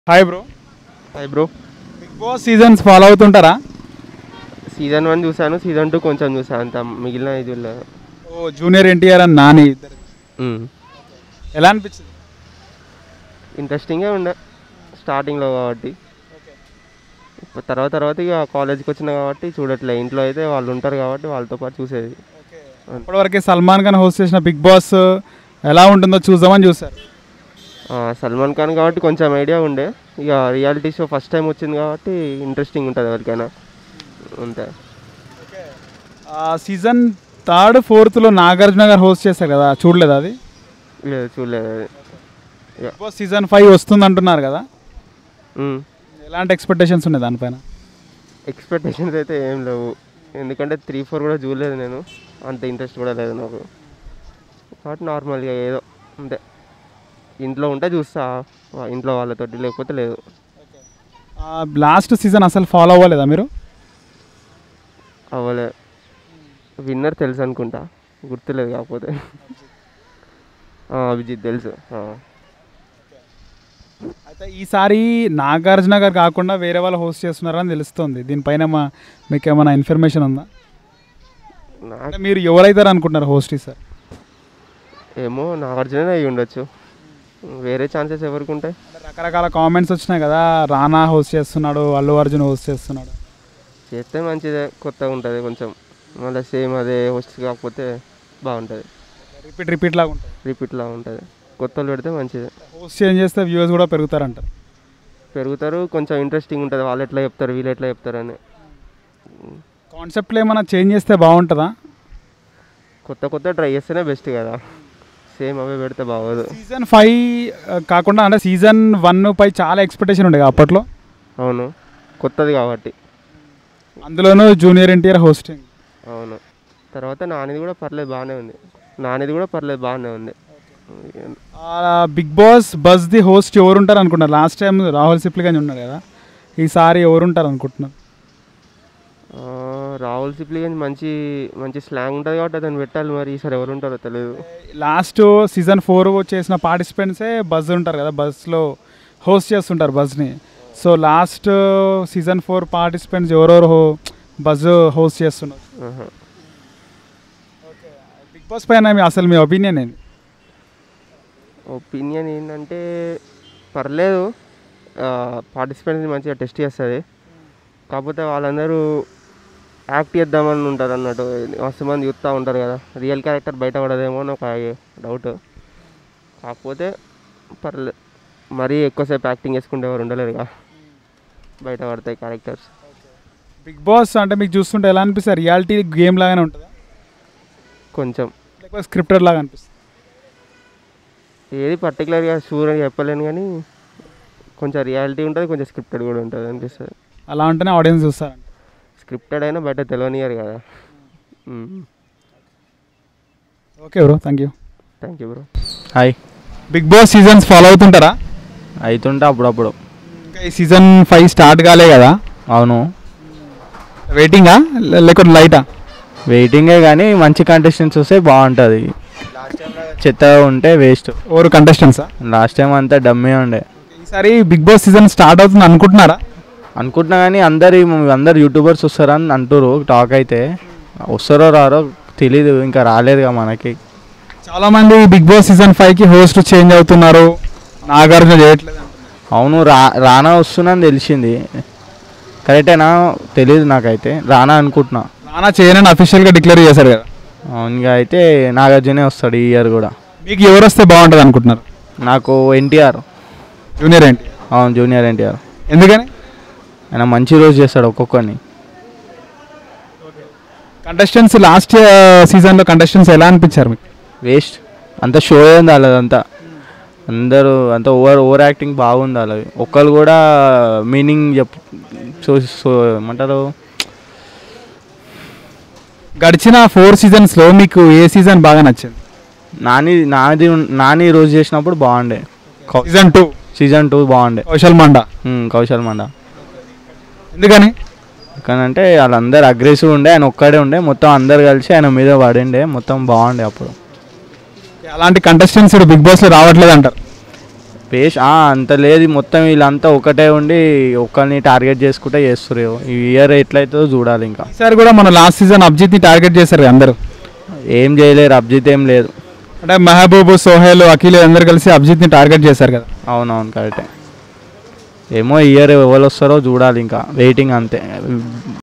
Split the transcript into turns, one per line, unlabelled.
Hi bro
hi bro
Bigg Boss seasons follow అవుతుంటారా
season one చూసాను season two కొంచెం చూసాను అంత మిగిలిన ఇది లేదు.
ఓ జూనియర్ ఎన్టీఆర్ అని నాని ఇద్దరు
మ్మ్.
ఎలా అనిపించింది
ఇంట్రెస్టింగే ఉండే స్టార్టింగ్లో కాబట్టి ఇప్పుడు తర్వాత తర్వాత ఇక కాలేజ్కి వచ్చిన కాబట్టి చూడట్లే ఇంట్లో అయితే వాళ్ళు ఉంటారు కాబట్టి వాళ్ళతో పాటు చూసేది
ఇప్పటివరకే సల్మాన్ ఖాన్ హోస్ట్ చేసిన బిగ్ బాస్ ఎలా ఉంటుందో చూద్దామని చూసారు
ఆ, సల్మాన్ ఖాన్ కాబట్టి కొంచెం ఐడియా ఉండే ఇక రియాలిటీ షో ఫస్ట్ టైం వచ్చింది కాబట్టి ఇంట్రెస్టింగ్ ఉంటుంది ఎవరికైనా అంతే
సీజన్ థర్డ్ ఫోర్త్లో నాగార్జున గారు హోస్ట్ చేశారు కదా చూడలేదు అది
లేదు చూడలేదు అది
బిగ్ బాస్ సీజన్ ఫైవ్ వస్తుంది అంటున్నారు కదా
మ్మ్.
ఎలాంటి ఎక్స్పెక్టేషన్స్ ఉన్నాయి దానిపైన
ఎక్స్పెక్టేషన్స్ అయితే ఏం లేవు ఎందుకంటే త్రీ ఫోర్ కూడా చూడలేదు నేను అంత ఇంట్రెస్ట్ కూడా లేదు నాకు కాబట్టి నార్మల్గా ఏదో అంతే ఇంట్లో ఉంటే చూస్తా వా- ఇంట్లో వాళ్ళతోటి లేకపోతే లేదు
లాస్ట్ సీజన్ అసలు ఫాలో అవ్వలేదా మీరు
అవ్వలే విన్నర్ తెలుసు అనుకుంటా గుర్తులేదు కాకపోతే ఆ, అభిజిత్ తెలుసు ఆ.
అయితే ఈసారి నాగార్జున గారు కాకుండా వేరే వాళ్ళు హోస్ట్ చేస్తున్నారని తెలుస్తుంది దీనిపైన మా మీకు ఏమైనా ఇన్ఫర్మేషన్ ఉందా
నాకు
అంటే మీరు ఎవరైతారు అనుకుంటున్నారు హోస్ట్ సార్
ఏమో నాగార్జున అయి ఉండొచ్చు వేరే ఛాన్సెస్ ఎవరికి ఉంటాయి
రకరకాల కామెంట్స్ వచ్చినాయి కదా రానా హోస్ట్ చేస్తున్నాడు అల్లు అర్జున్ హోస్ట్ చేస్తున్నాడు
చేస్తే మంచిదే కొత్తగా ఉంటుంది కొంచెం మళ్ళీ సేమ్ అదే హోస్ట్ కాకపోతే బాగుంటుంది
రిపీట్ రిపీట్ లాగా ఉంటుంది
రిపీట్లా ఉంటుంది కొత్త వాళ్ళు పెడితే మంచిది
హోస్ట్ చేంజ్ చేస్తే వ్యూవర్స్ కూడా పెరుగుతారంటారు
పెరుగుతారు కొంచెం ఇంట్రెస్టింగ్ ఉంటుంది వాళ్ళు ఎట్లా చెప్తారు వీళ్ళు ఎట్లా చెప్తారు అని
కాన్సెప్ట్లో ఏమైనా చేంజ్ చేస్తే బాగుంటుందా
కొత్త కొత్త ట్రై చేస్తేనే బెస్ట్ కదా సేమ్ అవే పెడితే బాగోదు
సీజన్ ఫైవ్ కాకుండా అంటే సీజన్ వన్ పై చాలా ఎక్స్పెక్టేషన్ ఉండే కదా అప్పట్లో
అవును కొత్తది కాబట్టి
అందులోనూ జూనియర్ ఎన్టీఆర్ హోస్టింగ్
అవును తర్వాత నానిది కూడా పర్లేదు బాగానే ఉంది నానిది కూడా పర్లేదు బాగానే ఉంది
Bigg Boss bus the host ఎవరు ఉంటారు అనుకుంటున్నారు లాస్ట్ టైం రాహుల్ సిప్లిగంజ్ ఉన్నారు కదా ఈసారి ఎవరు ఉంటారు అనుకుంటున్నారు
ఆ, రాహుల్ సిప్లిగంజ్ మంచి మంచి స్లాంగ్ ఉంటుంది కాబట్టి అతను పెట్టాలి మరి ఈసారి ఎవరు ఉంటారో తెలియదు
లాస్ట్ సీజన్ ఫోర్ చేసిన పార్టిసిపెంట్సే బజ్ ఉంటారు కదా బస్లో హోస్ట్ చేస్తుంటారు బస్ని so last season four participants ఎవరెవరు హో బజ్ హోస్ట్ చేస్తున్నారు
ఆహా.
బిగ్ బాస్ పైన మీ అసలు మీ ఒపీనియన్ ఏంది
ఒపీనియన్ ఏంటంటే పర్లేదు పార్టిసిపెంట్స్ని మంచిగా టెస్ట్ చేస్తుంది కాకపోతే వాళ్ళందరూ యాక్ట్ చేద్దామని ఉంటారు అన్నట్టు మస్తు మంది చూస్తూ ఉంటారు కదా రియల్ క్యారెక్టర్ బయట పడదేమో అని ఒక డౌట్ కాకపోతే పర్లేదు మరీ ఎక్కువసేపు యాక్టింగ్ చేసుకుంటే ఎవరు ఉండలేరుగా బయట పడతాయి క్యారెక్టర్స్
బిగ్ బాస్ అంటే మీకు చూస్తుంటే ఎలా అనిపిస్తుంది రియాలిటీ గేమ్ లాగానే ఉంటుందా
కొంచెం
లేకపోతే స్క్రిప్టెడ్ లాగా అనిపిస్తుంది
ఏది పర్టికులర్గా షూర్ అని చెప్పలేను కానీ కొంచెం రియాలిటీ ఉంటుంది కొంచెం స్క్రిప్టెడ్ కూడా ఉంటుంది అనిపిస్తుంది
అలా ఉంటేనే ఆడియన్స్ చూస్తారంట
స్క్రిప్టెడ్ అయినా బయట తెలియనియరు కదా
okay bro thank you
thank you bro
hi
Bigg Boss seasons follow అవుతుంటారా
అవుతుంటే అప్పుడప్పుడు
ఇంకా ఈ సీజన్ ఫైవ్ స్టార్ట్ కాలే కదా
అవును
వెయిటింగా లేకపోతే లైటా
వెయిటింగే కానీ మంచి కంటెస్టెంట్స్ వస్తే బాగుంటుంది చెత్తగా ఉంటే వేస్ట్
ఓవర్ కంటెస్టెంట్సా
లాస్ట్ టైం అంతా డమ్మే ఉండే
ఈసారి బిగ్ బాస్ సీజన్ స్టార్ట్ అవుతుంది అనుకుంటున్నారా
అనుకుంటున్నా కానీ అందరు అందరు యూట్యూబర్స్ వస్తారని అంటారు టాక్ అయితే వస్తారో రారో తెలీదు ఇంకా రాలేదుగా మనకి
చాలా మంది బిగ్ బాస్ సీజన్ ఫైవ్ కి హోస్ట్ చేంజ్ అవుతున్నారు నాగార్జున చేయట్లేదు అంటున్నారు.
అవును రా రానా వస్తుందని తెలిసింది కరెక్టేనా తెలియదు నాకైతే రానా అనుకుంటున్నా
నానా చేయనని అఫీషియల్ గా డిక్లేర్ చేశారు కదా
అవును ఇంకా అయితే నాగార్జునే వస్తాడు ఈ ఇయర్ కూడా
మీకు ఎవరు వస్తే బాగుంటుంది అనుకుంటున్నారు
నాకు ఎన్టీఆర్
జూనియర్ ఏంటి
అవును జూనియర్ ఎన్టీఆర్
ఎందుకని
ఆయన మంచి రోజు చేస్తాడు ఒక్కొక్కరిని
కంటెస్టెంట్స్ లాస్ట్ సీజన్లో కంటెస్టెంట్స్ ఎలా అనిపించారు మీకు
వేస్ట్ అంత షో అయింది వాళ్ళదంతా అందరూ అంత ఓవర్ ఓవర్ యాక్టింగ్ బాగుంది వాళ్ళది ఒక్కరు కూడా మీనింగ్ చెప్ సో సో ఏమంటారు
గడిచిన ఫోర్ సీజన్స్లో మీకు ఏ సీజన్ బాగా నచ్చింది
నాని నాది ఉన్- నాని రోజు చేసినప్పుడు బాగుండే
సీజన్ టూ
సీజన్ టూ బాగుండే
కౌశల్ మండా
ఉమ్, కౌశల్ మండ
ఎందుకని
ఎందుకంటే వాళ్ళందరూ అగ్రెసివ్ ఉండే ఆయన ఒక్కడే ఉండే మొత్తం అందరు కలిసి ఆయన మీద పడిండే మొత్తం బాగుండే అప్పుడు
అలాంటి కంటెస్టెంట్స్ ఇప్పుడు బిగ్ బాస్లో రావట్లేదు అంటారు
పేష్ ఆ, అంత లేదు మొత్తం వీళ్ళంతా ఒకటే ఉండి ఒక్కరిని టార్గెట్ చేసుకుంటే చేస్తారు ఈ ఇయర్ ఎట్లయితుందో చూడాలి ఇంకా
ఈసారి కూడా మన లాస్ట్ సీజన్ అభిజిత్ని టార్గెట్ చేశారు కదా అందరూ
ఏం చేయలేరు అభిజిత్ ఏం లేదు
అంటే మెహబూబ్ సోహెల్ అఖిల్ అందరు కలిసి అభిజిత్ని టార్గెట్ చేశారు కదా
అవునవును కరెక్టే ఏమో ఇయర్ ఎవరు వస్తారో చూడాలి ఇంకా వెయిటింగ్ అంతే